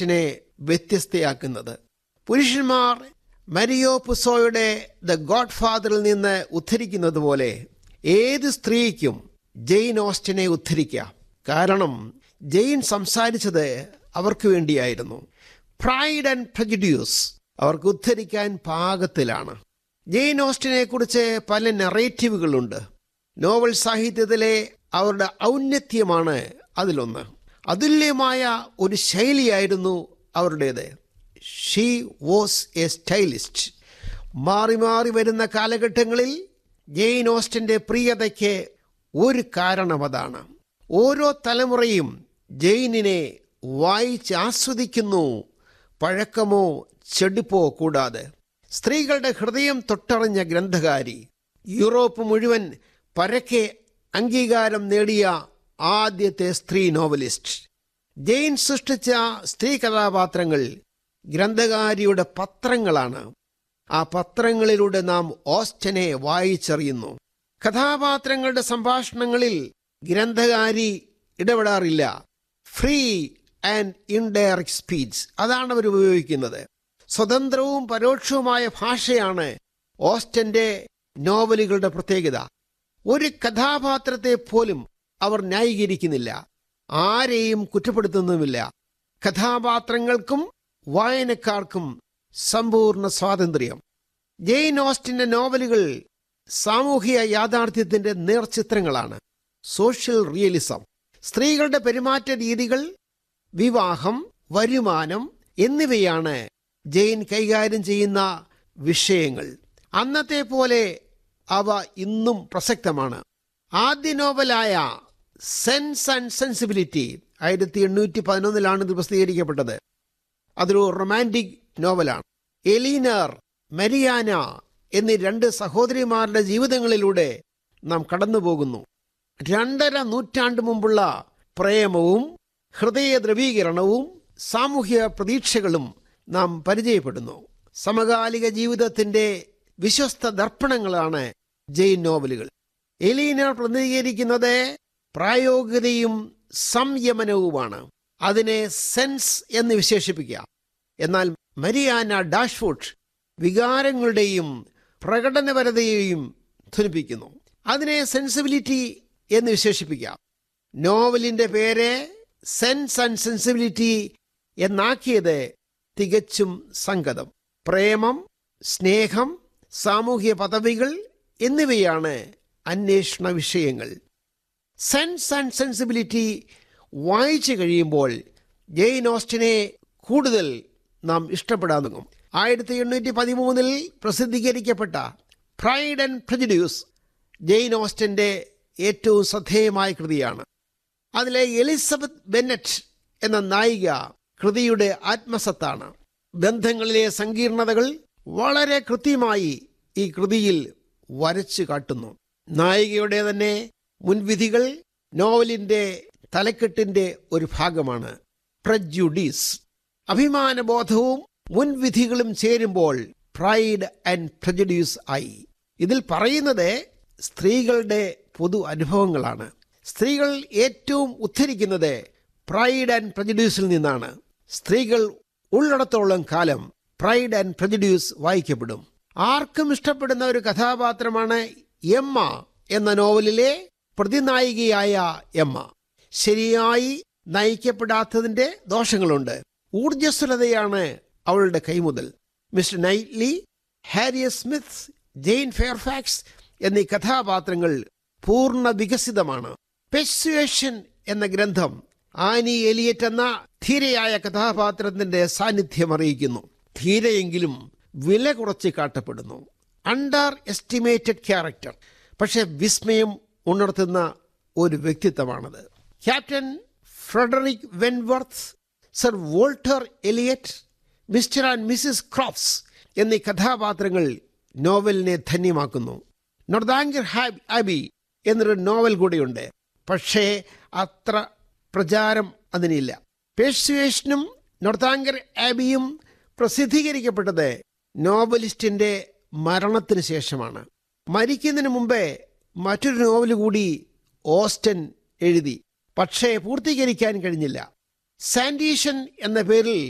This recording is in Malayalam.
ഓസ്റ്റിനെ വ്യത്യസ്തയാക്കുന്നത് പുരുഷന്മാർ മരിയോ പുസോയുടെ ദ ഗോഡ് ഫാദറിൽ നിന്ന് ഉദ്ധരിക്കുന്നത് പോലെ ഏത് സ്ത്രീക്കും ജെയിൻ ഓസ്റ്റിനെ ഉദ്ധരിക്കാം കാരണം ജെയിൻ സംസാരിച്ചത് അവർക്ക് വേണ്ടിയായിരുന്നു പ്രൈഡ് ആൻഡ് പ്രജുഡ്യൂസ് അവർക്ക് ഉദ്ധരിക്കാൻ പാകത്തിലാണ് ജെയിൻ ഓസ്റ്റിനെ കുറിച്ച് പല നെറേറ്റീവുകളുണ്ട് നോവൽ സാഹിത്യത്തിലെ അവരുടെ ഔന്നത്യമാണ് അതിലൊന്ന് അതുല്യമായ ഒരു ശൈലിയായിരുന്നു അവരുടേത് ഷീ വാസ് എ സ്റ്റൈലിസ്റ്റ് മാറി മാറി വരുന്ന കാലഘട്ടങ്ങളിൽ ജെയിൻ ഓസ്റ്റിൻ്റെ പ്രിയതയ്ക്ക് ഒരു കാരണം അതാണ് ഓരോ തലമുറയും ജെയിനിനെ വായിച്ച് ആസ്വദിക്കുന്നു പഴക്കമോ ചെടുപ്പോ കൂടാതെ സ്ത്രീകളുടെ ഹൃദയം തൊട്ടറിഞ്ഞ ഗ്രന്ഥകാരി യൂറോപ്പ് മുഴുവൻ പരക്കെ അംഗീകാരം നേടിയ ആദ്യത്തെ സ്ത്രീ നോവലിസ്റ്റ് ജെയിൻ സൃഷ്ടിച്ച സ്ത്രീ കഥാപാത്രങ്ങൾ ഗ്രന്ഥകാരിയുടെ പത്രങ്ങളാണ് ആ പത്രങ്ങളിലൂടെ നാം ഓസ്റ്റനെ വായിച്ചറിയുന്നു കഥാപാത്രങ്ങളുടെ സംഭാഷണങ്ങളിൽ ഗ്രന്ഥകാരി ഇടപെടാറില്ല ഫ്രീ ആൻഡ് ഇൻഡയറക്റ്റ് സ്പീച്ച് അതാണ് അവർ ഉപയോഗിക്കുന്നത് സ്വതന്ത്രവും പരോക്ഷവുമായ ഭാഷയാണ് ഓസ്റ്റന്റെ നോവലുകളുടെ പ്രത്യേകത ഒരു കഥാപാത്രത്തെ പോലും അവർ ന്യായീകരിക്കുന്നില്ല ആരെയും കുറ്റപ്പെടുത്തുന്നുമില്ല കഥാപാത്രങ്ങൾക്കും വായനക്കാർക്കും സമ്പൂർണ്ണ സ്വാതന്ത്ര്യം ജെയിൻ ഓസ്റ്റിന്റെ നോവലുകൾ സാമൂഹിക യാഥാർത്ഥ്യത്തിന്റെ നേർചിത്രങ്ങളാണ് സോഷ്യൽ റിയലിസം സ്ത്രീകളുടെ പെരുമാറ്റ രീതികൾ വിവാഹം വരുമാനം എന്നിവയാണ് ജെയിൻ കൈകാര്യം ചെയ്യുന്ന വിഷയങ്ങൾ അന്നത്തെ പോലെ അവ ഇന്നും പ്രസക്തമാണ് ആദ്യ നോവലായ സെൻസ് ആൻഡ് സെൻസിബിലിറ്റി ആയിരത്തി എണ്ണൂറ്റി പതിനൊന്നിലാണ് ഇത് പ്രസിദ്ധീകരിക്കപ്പെട്ടത് അതൊരു റൊമാൻറ്റിക് നോവലാണ് എലീനർ മരിയാന എന്നീ രണ്ട് സഹോദരിമാരുടെ ജീവിതങ്ങളിലൂടെ നാം കടന്നുപോകുന്നു രണ്ടര നൂറ്റാണ്ട് മുമ്പുള്ള പ്രേമവും ഹൃദയ ദ്രവീകരണവും സാമൂഹ്യ പ്രതീക്ഷകളും നാം പരിചയപ്പെടുന്നു സമകാലിക ജീവിതത്തിന്റെ വിശ്വസ്ത ദർപ്പണങ്ങളാണ് ജെയിൻ നോവലുകൾ എലീനർ പ്രതിനിധീകരിക്കുന്നത് പ്രായോഗികതയും സംയമനവുമാണ് അതിനെ സെൻസ് എന്ന് വിശേഷിപ്പിക്കാം എന്നാൽ മരിയാന ഡാഷ്ഫുഡ് വികാരങ്ങളുടെയും പ്രകടനപരതയെയും ധ്വനിപ്പിക്കുന്നു അതിനെ സെൻസിബിലിറ്റി എന്ന് വിശേഷിപ്പിക്കാം നോവലിന്റെ പേര് സെൻസ് ആൻഡ് സെൻസിബിലിറ്റി എന്നാക്കിയത് തികച്ചും സംഗതം പ്രേമം സ്നേഹം സാമൂഹ്യ പദവികൾ എന്നിവയാണ് അന്വേഷണ വിഷയങ്ങൾ സെൻസ് ആൻഡ് സെൻസിബിലിറ്റി വായിച്ചു കഴിയുമ്പോൾ ജെയിൻ ഓസ്റ്റിനെ കൂടുതൽ നാം ഇഷ്ടപ്പെടാൻ തുടങ്ങും ആയിരത്തി എണ്ണൂറ്റി പതിമൂന്നിൽ പ്രസിദ്ധീകരിക്കപ്പെട്ട പ്രൈഡ് ആൻഡ് പ്രജഡ്യൂസ് ജെയിൻ ഓസ്റ്റിൻ്റെ ഏറ്റവും ശ്രദ്ധേയമായ കൃതിയാണ് അതിലെ എലിസബത്ത് ബെന്നറ്റ് എന്ന നായിക കൃതിയുടെ ആത്മസത്താണ് ബന്ധങ്ങളിലെ സങ്കീർണതകൾ വളരെ കൃത്യമായി ഈ കൃതിയിൽ വരച്ചു കാട്ടുന്നു നായികയുടെ തന്നെ മുൻവിധികൾ നോവലിന്റെ തലക്കെട്ടിന്റെ ഒരു ഭാഗമാണ് പ്രജുഡീസ് അഭിമാനബോധവും മുൻവിധികളും ചേരുമ്പോൾ പ്രൈഡ് ആൻഡ് പ്രജഡ്യൂസ് ആയി ഇതിൽ പറയുന്നത് സ്ത്രീകളുടെ പൊതു അനുഭവങ്ങളാണ് സ്ത്രീകൾ ഏറ്റവും ഉദ്ധരിക്കുന്നത് പ്രൈഡ് ആൻഡ് പ്രജഡ്യൂസിൽ നിന്നാണ് സ്ത്രീകൾ ഉള്ളിടത്തോളം കാലം പ്രൈഡ് ആൻഡ് പ്രജഡ്യൂസ് വായിക്കപ്പെടും ആർക്കും ഇഷ്ടപ്പെടുന്ന ഒരു കഥാപാത്രമാണ് എമ്മ എന്ന നോവലിലെ പ്രതിനായികയായ എമ്മ ശരിയായി നയിക്കപ്പെടാത്തതിന്റെ ദോഷങ്ങളുണ്ട് ഊർജ്ജസ്വലതയാണ് അവളുടെ കൈമുതൽ mister Knightley Harriet Smith Jane Fairfax എന്നീ കഥാപാത്രങ്ങൾ പൂർണ്ണ വികസിതമാണ് പെസ്വേഷൻ എന്ന ഗ്രന്ഥം ആനി എലിയറ്റ് എന്ന ധീരയായ കഥാപാത്രത്തിന്റെ സാന്നിധ്യം അറിയിക്കുന്നു ധീരയെങ്കിലും വില കുറച്ച് കാട്ടപ്പെടുന്നു അണ്ടർ എസ്റ്റിമേറ്റഡ് ക്യാരക്ടർ പക്ഷെ വിസ്മയം ഉണർത്തുന്ന ഒരു വ്യക്തിത്വമാണത് captain Frederick Wentworth sir Walter Elliot mister and missus Crofts എന്നീ കഥാപാത്രങ്ങൾ നോവലിനെ ധന്യമാക്കുന്നു നൊർദാങ്കർ ഹാബ് ആബി എന്നൊരു നോവൽ കൂടിയുണ്ട് പക്ഷേ അത്ര പ്രചാരം അതിനില്ല പേഴ്സുവേഷനും നൊർദാങ്കർ ആബിയും പ്രസിദ്ധീകരിക്കപ്പെട്ടത് നോവലിസ്റ്റിന്റെ മരണത്തിന് ശേഷമാണ് മരിക്കുന്നതിന് മുമ്പേ മറ്റൊരു നോവൽ കൂടി ഓസ്റ്റൻ എഴുതി പക്ഷേ പൂർത്തീകരിക്കാൻ കഴിഞ്ഞില്ല സാൻഡീഷൻ എന്ന പേരിൽ